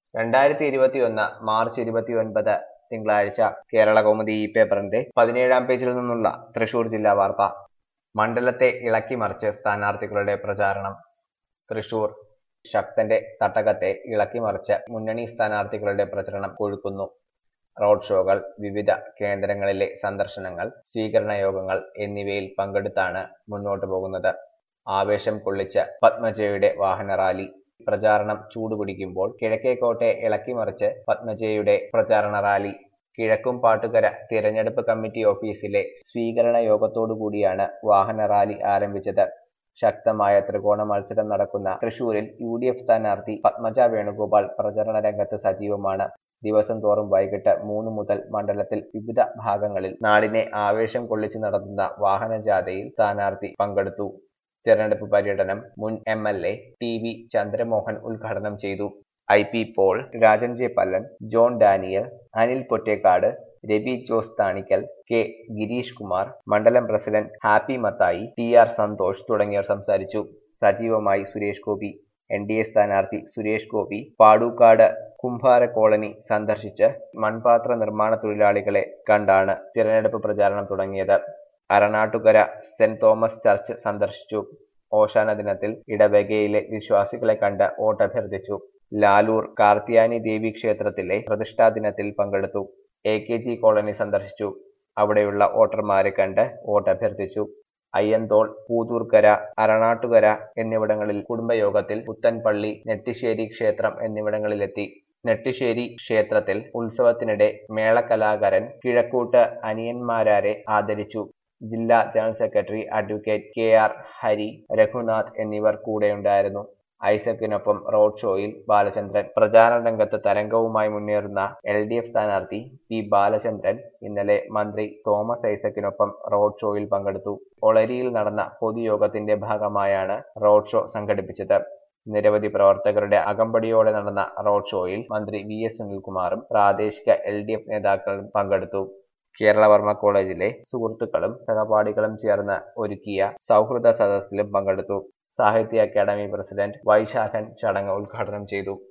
രണ്ടായിരത്തി ഇരുപത്തിയൊന്ന് മാർച്ച് ഇരുപത്തിയൊൻപത് തിങ്കളാഴ്ച കേരള കൗമുദി ഈ പേപ്പറിന്റെ പതിനേഴാം പേജിൽ നിന്നുള്ള തൃശൂർ ജില്ലാ വാർത്ത മണ്ഡലത്തെ ഇളക്കിമറിച്ച് സ്ഥാനാർത്ഥികളുടെ പ്രചാരണം തൃശൂർ ശക്തന്റെ തട്ടകത്തെ ഇളക്കിമറിച്ച് മുന്നണി സ്ഥാനാർത്ഥികളുടെ പ്രചരണം കൊഴുക്കുന്നു റോഡ് ഷോകൾ വിവിധ കേന്ദ്രങ്ങളിലെ സന്ദർശനങ്ങൾ സ്വീകരണ യോഗങ്ങൾ എന്നിവയിൽ പങ്കെടുത്താണ് മുന്നോട്ടു പോകുന്നത് ആവേശം കൊള്ളിച്ച പത്മജയുടെ വാഹന റാലി പ്രചാരണം ചൂടുപിടിക്കുമ്പോൾ കിഴക്കേക്കോട്ടെ ഇളക്കിമറിച്ച് പത്മജയുടെ പ്രചാരണ റാലി കിഴക്കും പാട്ടുകര തിരഞ്ഞെടുപ്പ് കമ്മിറ്റി ഓഫീസിലെ സ്വീകരണ യോഗത്തോടുകൂടിയാണ് വാഹന റാലി ആരംഭിച്ചത് ശക്തമായ ത്രികോണ മത്സരം നടക്കുന്ന തൃശൂരിൽ യു ഡി എഫ് സ്ഥാനാർത്ഥി പത്മജ വേണുഗോപാൽ പ്രചരണ രംഗത്ത് സജീവമാണ് ദിവസം തോറും വൈകിട്ട് മൂന്ന് മുതൽ മണ്ഡലത്തിൽ വിവിധ ഭാഗങ്ങളിൽ നാടിനെ ആവേശം കൊള്ളിച്ചു നടത്തുന്ന വാഹനജാഥയിൽ സ്ഥാനാർത്ഥി പങ്കെടുത്തു തിരഞ്ഞെടുപ്പ് പര്യടനം മുൻ M L A T V Chandramohan ഉദ്ഘാടനം ചെയ്തു I P Paul Rajan J Pallan John Daniel Anil Pottekkad Ravi Jose Thanikkal K Girish Kumar മണ്ഡലം president Happy Mathai T R Santhosh തുടങ്ങിയവർ സംസാരിച്ചു സജീവമായി Suresh Gopi N D A സ്ഥാനാർത്ഥി സുരേഷ് ഗോപി പാടൂക്കാട് കുംഭാര കോളനി സന്ദർശിച്ച് മൺപാത്ര നിർമ്മാണ തൊഴിലാളികളെ കണ്ടാണ് തിരഞ്ഞെടുപ്പ് പ്രചാരണം തുടങ്ങിയത് അരണാട്ടുകര സെന്റ് തോമസ് ചർച്ച് സന്ദർശിച്ചു ഓശാന ദിനത്തിൽ ഇടവകയിലെ വിശ്വാസികളെ കണ്ട് വോട്ടഭ്യർത്ഥിച്ചു ലാലൂർ കാർത്തിയാനി ദേവി ക്ഷേത്രത്തിലെ പ്രതിഷ്ഠാ ദിനത്തിൽ പങ്കെടുത്തു എ കെ ജി കോളനി സന്ദർശിച്ചു അവിടെയുള്ള വോട്ടർമാരെ കണ്ട് വോട്ടഭ്യർത്ഥിച്ചു അയ്യന്തോൾ പൂതൂർക്കര അരണാട്ടുകര എന്നിവിടങ്ങളിൽ കുടുംബയോഗത്തിൽ പുത്തൻപള്ളി നെട്ടിശ്ശേരി ക്ഷേത്രം എന്നിവിടങ്ങളിലെത്തി നെട്ടിശ്ശേരി ക്ഷേത്രത്തിൽ ഉത്സവത്തിനിടെ മേളകലാകാരൻ കിഴക്കൂട്ട് അനിയന്മാരാരെ ആദരിച്ചു ജില്ലാ general secretary advocate K R Hari Raghunath എന്നിവർ കൂടെയുണ്ടായിരുന്നു ഐസക്കിനൊപ്പം റോഡ് ഷോയിൽ ബാലചന്ദ്രൻ പ്രചാരണ രംഗത്ത് തരംഗവുമായി മുന്നേറുന്ന എൽ ഡി എഫ് സ്ഥാനാർത്ഥി പി ബാലചന്ദ്രൻ ഇന്നലെ മന്ത്രി തോമസ് ഐസക്കിനൊപ്പം റോഡ് ഷോയിൽ പങ്കെടുത്തു ഒളരിയിൽ നടന്ന പൊതുയോഗത്തിന്റെ ഭാഗമായാണ് റോഡ് ഷോ സംഘടിപ്പിച്ചത് നിരവധി പ്രവർത്തകരുടെ അകമ്പടിയോടെ നടന്ന റോഡ് ഷോയിൽ മന്ത്രി വി എസ് സുനിൽകുമാറും പ്രാദേശിക എൽ ഡി എഫ് നേതാക്കളും പങ്കെടുത്തു കേരളവർമ്മ കോളേജിലെ സുഹൃത്തുക്കളും സഹപാഠികളും ചേർന്ന് ഒരുക്കിയ സൗഹൃദ സദസ്സിലും പങ്കെടുത്തു സാഹിത്യ അക്കാദമി പ്രസിഡന്റ് വൈശാഖൻ ചടങ്ങ് ഉദ്ഘാടനം ചെയ്തു